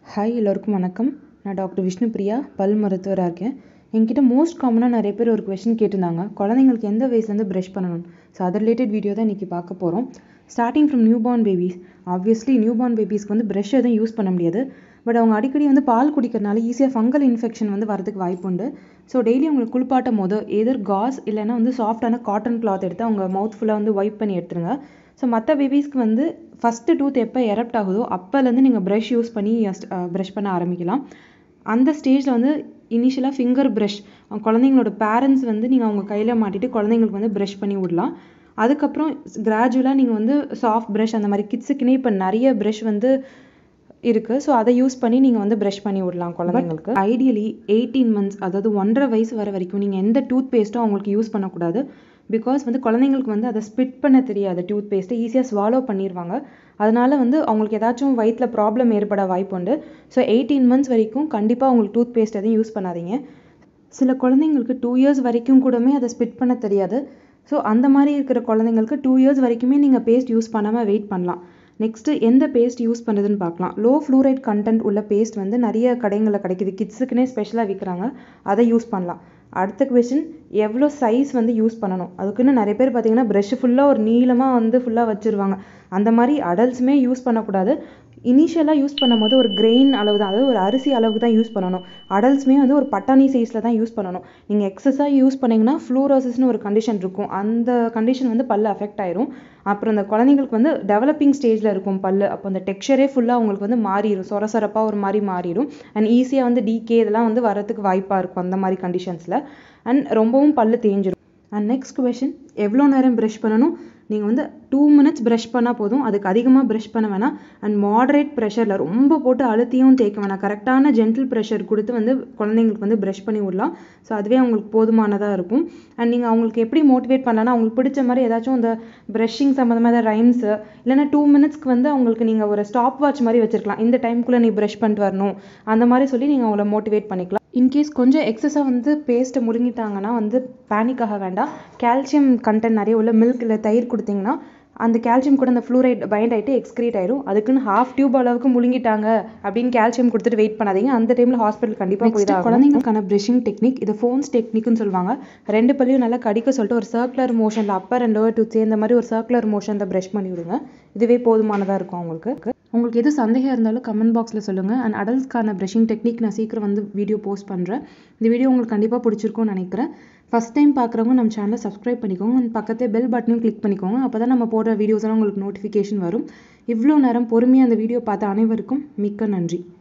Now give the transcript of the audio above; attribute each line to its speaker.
Speaker 1: hi எல்லோருக்கும் வணக்கம் நான் டாக்டர் விஷ்ணுபிரியா பல் மருத்துவராக இருக்கேன் என்கிட்ட மோஸ்ட் காமனாக நிறைய பேர் ஒரு கொஷின் கேட்டிருந்தாங்க குழந்தைங்களுக்கு எந்த வயசுலேருந்து ப்ரஷ் பண்ணணும் ஸோ அது ரிலேட்டட் வீடியோ தான் இன்றைக்கி பார்க்க போகிறோம் starting from new born babies obviously new born பேபிஸ்க்கு வந்து ப்ரஷ் எதுவும் யூஸ் பண்ண முடியாது பட் அவங்க அடிக்கடி வந்து பால் குடிக்கிறனால ஈஸியாக ஃபங்கல் இன்ஃபெக்ஷன் வந்து வரதுக்கு வாய்ப்பு உண்டு ஸோ டெய்லி அவங்களுக்கு குளிப்பாட்டும் போது எதிர் காஸ் இல்லைன்னா வந்து சாஃப்டான காட்டன் கிளாத் எடுத்து அவங்க மவுத் ஃபுல்லாக வந்து வைப் பண்ணி எடுத்துருங்க ஸோ மற்ற பேபிஸ்க்கு வந்து ஃபஸ்ட்டு டூத் எப்போ எரப்ட் ஆகுதோ அப்போலேருந்து நீங்கள் ப்ரஷ் யூஸ் பண்ணி ப்ரஷ் பண்ண ஆரம்பிக்கலாம் அந்த ஸ்டேஜில் வந்து இனிஷியலாக ஃபிங்கர் ப்ரஷ் குழந்தைங்களோட பேரண்ட்ஸ் வந்து நீங்கள் அவங்க கையில் மாட்டிட்டு குழந்தைங்களுக்கு வந்து ப்ரஷ் பண்ணி விடலாம் அதுக்கப்புறம் கிராஜுவலாக நீங்கள் வந்து சாஃப்ட் ப்ரஷ் அந்த மாதிரி கிட்ஸுக்குன்னே இப்போ நிறைய ப்ரஷ் வந்து இருக்குது ஸோ அதை யூஸ் பண்ணி நீங்கள் வந்து ப்ரஷ் பண்ணி விடலாம் குழந்தைங்களுக்கு ஐடியலி எயிட்டீன் மந்த்ஸ் அதாவது ஒன்றரை வயசு வர வரைக்கும் நீங்கள் எந்த டூத் பேஸ்ட்டும் அவங்களுக்கு யூஸ் பண்ணக்கூடாது பிகாஸ் வந்து குழந்தைங்களுக்கு வந்து அதை ஸ்பிட் பண்ண தெரியாது டூத் பேஸ்ட்டை ஈஸியாக ஸ்வாலோ பண்ணிடுவாங்க அதனால வந்து அவங்களுக்கு ஏதாச்சும் வயிற்றில் ப்ராப்ளம் ஏற்பட வாய்ப்பு உண்டு ஸோ எயிட்டீன் மந்த்ஸ் வரைக்கும் கண்டிப்பாக அவங்களுக்கு டூத் பேஸ்ட் எதையும் யூஸ் பண்ணாதீங்க சில குழந்தைங்களுக்கு டூ இயர்ஸ் வரைக்கும் கூடமே அதை ஸ்பிட் பண்ண தெரியாது ஸோ அந்த மாதிரி இருக்கிற குழந்தைங்களுக்கு டூ இயர்ஸ் வரைக்குமே நீங்கள் பேஸ்ட் யூஸ் பண்ணாமல் வெயிட் பண்ணலாம் நெக்ஸ்ட்டு எந்த பேஸ்ட் யூஸ் பண்ணுறதுன்னு பார்க்கலாம் லோ ஃப்ளூரைட் கண்டென்ட் உள்ள பேஸ்ட் வந்து நிறைய கடைகளில் கிடைக்குது கிட்ஸுக்குன்னே ஸ்பெஷலாக விற்கிறாங்க அதை யூஸ் பண்ணலாம் அடுத்த கொஷின் எவ்வளோ சைஸ் வந்து யூஸ் பண்ணணும் அதுக்குன்னு நிறைய பேர் பார்த்தீங்கன்னா ப்ரெஷ் ஃபுல்லாக ஒரு நீளமாக வந்து ஃபுல்லாக வச்சுருவாங்க அந்த மாதிரி அடல்ட்ஸுமே யூஸ் பண்ணக்கூடாது இனிஷியலாக யூஸ் பண்ணும்போது ஒரு கிரெயின் அளவு தான் அதாவது ஒரு அரிசி அளவுக்கு தான் யூஸ் பண்ணணும் அடல்ட்ஸுமே வந்து ஒரு பட்டாணி சைஸில் தான் யூஸ் பண்ணணும் நீங்கள் எக்ஸஸாக யூஸ் பண்ணிங்கன்னா ஃப்ளூரோசிஸ்னு ஒரு கண்டிஷன் இருக்கும் அந்த கண்டிஷன் வந்து பல்லு அஃபெக்ட் ஆயிரும் அப்புறம் அந்த குழந்தைங்களுக்கு வந்து டெவலப்பிங் ஸ்டேஜில் இருக்கும் பல்லு அப்போ அந்த டெக்ஸ்சரே ஃபுல்லாக அவங்களுக்கு வந்து மாறிடும் சொர சொரப்பாக ஒரு மாதிரி மாறிடும் அண்ட் ஈஸியாக வந்து டிகே இதெல்லாம் வந்து வரதுக்கு வாய்ப்பாக இருக்கும் அந்த மாதிரி கண்டிஷன்ஸில் அண்ட் ரொம்பவும் பல்லு தேஞ்சிடும் அண்ட் நெக்ஸ்ட் கொஷின் எவ்வளோ நேரம் ப்ரஷ் பண்ணணும் நீங்கள் வந்து டூ மினிட்ஸ் ப்ரஷ் பண்ணால் போதும் அதுக்கு அதிகமாக ப்ரஷ் பண்ண வேணாம் அண்ட் மாடரேட் ப்ரெஷரில் ரொம்ப போட்டு அழுத்தியும் தேய்க்க வேணாம் கரெக்டான ஜென்டில் ப்ரெஷர் கொடுத்து வந்து குழந்தைங்களுக்கு வந்து ப்ரஷ் பண்ணி விடலாம் ஸோ அதுவே அவங்களுக்கு போதுமானதாக இருக்கும் அண்ட் நீங்கள் அவங்களுக்கு எப்படி மோட்டிவேட் பண்ணலாம்னா அவங்களுக்கு பிடிச்ச மாதிரி ஏதாச்சும் இந்த ப்ரஷிங் சம்மந்தமாக ஏதாவது ரைம்ஸு இல்லைனா டூ மினிட்ஸ்க்கு வந்து அவங்களுக்கு நீங்கள் ஒரு ஸ்டாப் வாட்ச் மாதிரி வச்சுருக்கலாம் இந்த டைம்குள்ளே நீ ப்ரஷ் பண்ணிட்டு வரணும் அந்த மாதிரி சொல்லி நீங்கள் அவங்கள மோட்டிவேட் பண்ணிக்கலாம் இன்கேஸ் கொஞ்சம் எக்ஸஸாக வந்து பேஸ்ட்டை முழுங்கிட்டாங்கன்னா வந்து பேனிக் ஆக வேண்டாம் கால்சியம் கண்டென்ட் நிறைய உள்ள மில்க் இல்லை தயிர் கொடுத்தீங்கன்னா அந்த கால்சியம் கூட அந்த ஃப்ளூரைட் பைண்ட் ஆகிட்டு எக்ஸ்க்ரீட் ஆயிரும் அதுக்குன்னு ஹாஃப் டியூப் அளவுக்கு முழுங்கிட்டாங்க அப்படின்னு கால்சியம் கொடுத்துட்டு வெயிட் பண்ணாதீங்க அந்த டைமில் ஹாஸ்பிட்டல் கண்டிப்பாக போய் தான் குழந்தைங்களுக்கான ப்ரஷிங் டெக்னிக் இது ஃபோன்ஸ் டெக்னிக்னு சொல்லுவாங்க ரெண்டு பள்ளியும் நல்லா கடிக்க சொல்லிட்டு ஒரு சர்க்குலர் மோஷனில் அப்பர் அண்ட் லோவர் டூத் சேர்ந்த மாதிரி ஒரு சர்க்குலர் மோஷனில் ப்ரஷ் பண்ணி விடுங்க இதுவே போதுமானதாக இருக்கும் அவங்களுக்கு உங்களுக்கு எது சந்தேகம் இருந்தாலும் கமெண்ட் பாக்ஸில் சொல்லுங்கள் அண்ட் அடல்ட்ஸ்க்கான ப்ரஷிங் டெக்னிக் நான் சீக்கிரம் வந்து வீடியோ போஸ்ட் பண்ணுறேன் இந்த வீடியோ உங்களுக்கு கண்டிப்பாக பிடிச்சிருக்கும்னு நினைக்கிறேன் ஃபஸ்ட் டைம் பார்க்குறவங்க நம்ம சேனலை சப்ஸ்கிரைப் பண்ணிக்கோங்க அண்ட் பக்கத்தே பெல் பட்டனையும் கிளிக் பண்ணிக்கோங்க அப்போ தான் நம்ம போடுற வீடியோஸ்லாம் உங்களுக்கு நோட்டிஃபிகேஷன் வரும் இவ்வளோ நேரம் பொறுமையாக அந்த வீடியோ பார்த்த அனைவருக்கும் மிக்க நன்றி